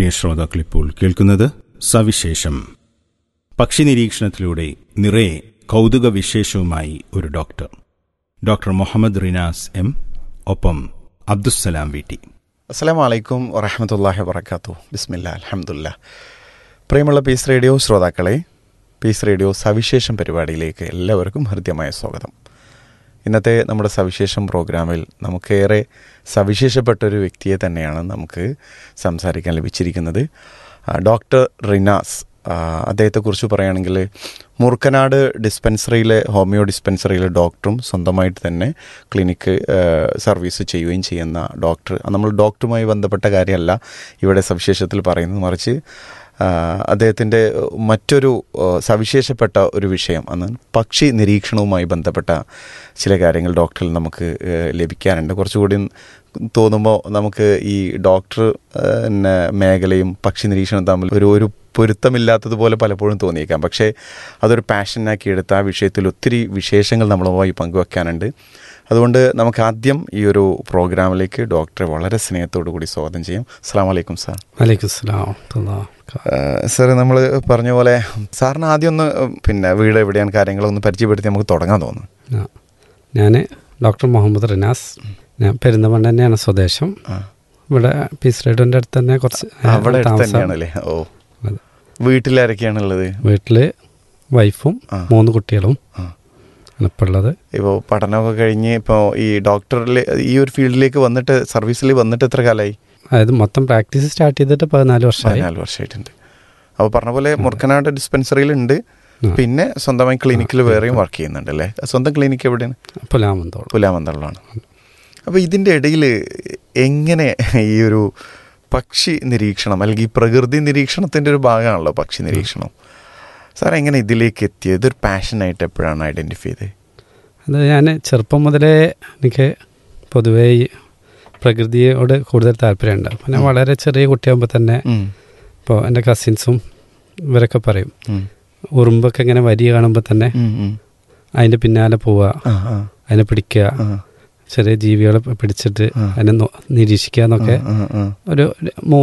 പ്രിയ ശ്രോതാക്കളിപ്പോൾ കേൾക്കുന്നത് സവിശേഷം പക്ഷി നിരീക്ഷണത്തിലൂടെ നിറയെ കൗതുക വിശേഷവുമായി ഒരു doctor doctor Muhammad Rinas M ഒപ്പം അബ്ദുസ്സലാം വീട്ടി അസ്സാം വലൈക്കും വറഹമത്തല്ലാഹി വർക്കാത്തു ബിസ്മില്ല അലഹമുല്ല പ്രിയമുള്ള പീസ് റേഡിയോ ശ്രോതാക്കളെ പീസ് റേഡിയോ സവിശേഷം പരിപാടിയിലേക്ക് എല്ലാവർക്കും ഹൃദ്യമായ സ്വാഗതം ഇന്നത്തെ നമ്മുടെ സവിശേഷം പ്രോഗ്രാമിൽ നമുക്കേറെ സവിശേഷപ്പെട്ട ഒരു വ്യക്തിയെ തന്നെയാണ് നമുക്ക് സംസാരിക്കാൻ ലഭിച്ചിരിക്കുന്നത് ആ, ഡോക്ടർ റിനാസ് ആ, അദ്ദേഹത്തെക്കുറിച്ച് പറയുകയാണെങ്കിൽ മൂർക്കനാട് ഡിസ്പെൻസറിയിലെ ഹോമിയോ ഡിസ്പെൻസറിയിലെ ഡോക്ടറും സ്വന്തമായിട്ട് തന്നെ ക്ലിനിക്ക് ആ, സർവീസ് ചെയ്യുകയും ചെയ്യുന്ന ഡോക്ടർ നമ്മൾ ഡോക്ടറുമായി ബന്ധപ്പെട്ട കാര്യമല്ല ഇവിടെ സവിശേഷത്തിൽ പറയുന്നത് മറിച്ച് ആ, അദ്ദേഹത്തിൻ്റെ മറ്റൊരു ആ, സവിശേഷപ്പെട്ട ഒരു വിഷയം അന്ന് പക്ഷി നിരീക്ഷണവുമായി ബന്ധപ്പെട്ട ചില കാര്യങ്ങൾ ഡോക്ടറിൽ നമുക്ക് ആ, ലഭിക്കാറുണ്ട് കുറച്ചുകൂടി തോന്നുമ്പോൾ നമുക്ക് ഈ ഡോക്ടർ ആ, പിന്നെ മേഖലയും പക്ഷി നിരീക്ഷണം തമ്മിൽ ഒരു ഒരു പൊരുത്തമില്ലാത്തതുപോലെ പലപ്പോഴും തോന്നിയേക്കാം പക്ഷേ അതൊരു പാഷനാക്കി എടുത്ത് ആ വിഷയത്തിൽ ഒത്തിരി വിശേഷങ്ങൾ നമ്മളുമായി പങ്കുവെക്കാനുണ്ട് അതുകൊണ്ട് നമുക്ക് ആദ്യം ഈ ഒരു പ്രോഗ്രാമിലേക്ക് ഡോക്ടറെ വളരെ സ്നേഹത്തോടു കൂടി സ്വാഗതം ചെയ്യാം അസ്സാം വലൈക്കും സാർ വലൈക്കും സ്ലാം സാർ നമ്മൾ പറഞ്ഞ പോലെ സാറിന് ആദ്യം ഒന്ന് പിന്നെ വീട് എവിടെയാണ് കാര്യങ്ങളൊന്ന് പരിചയപ്പെടുത്തി നമുക്ക് തുടങ്ങാൻ തോന്നുന്നു ഞാൻ ഡോക്ടർ മുഹമ്മദ് റിനാസ് ഞാൻ പെരിന്തമണ്ണ തന്നെയാണ് സ്വദേശം ആ. ഇവിടെ പീസ് റേഡിയോൻ്റെ അടുത്ത് തന്നെ കുറച്ച് അവിടെ അടുത്ത് താമസം. തന്നെയാണല്ലേ ഓ അതെ. വീട്ടിലാരൊക്കെയാണുള്ളത് വീട്ടില് വൈഫും ആ. മൂന്ന് കുട്ടികളും ആ. ആണ് ഇപ്പോൾ ഉള്ളത് ഇപ്പോൾ പഠനമൊക്കെ കഴിഞ്ഞ് ഇപ്പോൾ ഈ ഡോക്ടറിൽ ഈ ഒരു ഫീൽഡിലേക്ക് വന്നിട്ട് സർവീസിൽ വന്നിട്ട് എത്ര കാലമായി അതായത് മൊത്തം പ്രാക്ടീസ് സ്റ്റാർട്ട് ചെയ്തിട്ട് പതിനാല് വർഷമായി പതിനാല് വർഷമായിട്ടുണ്ട് അപ്പോൾ പറഞ്ഞ പോലെ മുർക്കനാട് ഡിസ്പെൻസറിയിൽ ഉണ്ട് ആ. പിന്നെ സ്വന്തമായി ക്ലിനിക്കിൽ വേറെയും വർക്ക് ചെയ്യുന്നുണ്ട് അല്ലേ സ്വന്തം ക്ലിനിക്ക് എവിടെയാണ് പുലാമന്തോളം പുലാമന്തളിലാണ് അപ്പോൾ ഇതിൻ്റെ ഇടയിൽ എങ്ങനെ ഈ ഒരു പക്ഷി നിരീക്ഷണം അല്ലെങ്കിൽ ഈ പ്രകൃതി നിരീക്ഷണത്തിൻ്റെ ഒരു ഭാഗമാണല്ലോ പക്ഷി നിരീക്ഷണം സാർ എങ്ങനെ ഇതിലേക്ക് എത്തിയത് ഇതൊരു പാഷനായിട്ട് എപ്പോഴാണ് ഐഡൻറ്റിഫൈ ചെയ്തത് അത് ഞാൻ ചെറുപ്പം മുതലേ എനിക്ക് പൊതുവേ ഈ പ്രകൃതിയോട് കൂടുതൽ താല്പര്യമുണ്ട് അപ്പോൾ ഞാൻ വളരെ ചെറിയ കുട്ടിയാകുമ്പോൾ തന്നെ ഉം. ഇപ്പോൾ എൻ്റെ കസിൻസും ഇവരൊക്കെ പറയും ഉം. ഉറുമ്പൊക്കെ ഇങ്ങനെ വരി കാണുമ്പോൾ തന്നെ ഉം, ഉം. അതിൻ്റെ പിന്നാലെ പോവുക ആ, ആ, അതിനെ പിടിക്കുക ആ, ചെറിയ ജീവികളെ പിടിച്ചിട്ട് ആ. അതിനെ നോ- നിരീക്ഷിക്കുക എന്നൊക്കെ ആ, ആ, ആ. ഒരു